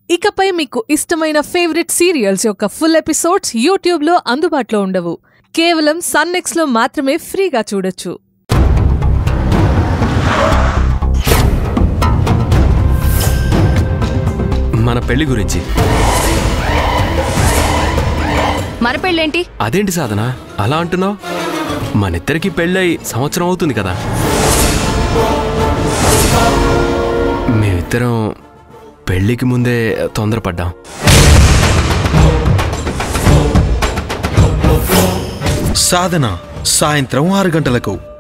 ఇకపై మీకు ఇష్టమైన ఫేవరెట్ సీరియల్స్ యొక్క ఫుల్ ఎపిసోడ్స్ యూట్యూబ్లో అందుబాటులో ఉండవు కేవలం సన్నెక్స్లో మాత్రమే ఫ్రీగా చూడొచ్చు మన పెళ్లి గురించి మన పెళ్ళేంటి అదేంటి సాధన అలా అంటున్నావు మనిద్దరికి పెళ్ళై సంవత్సరం అవుతుంది కదా మేమిద్దరం పెళ్ళికి ముందే తొందరపడ్డాం సాధన సాయంత్రం ఆరు గంటలకు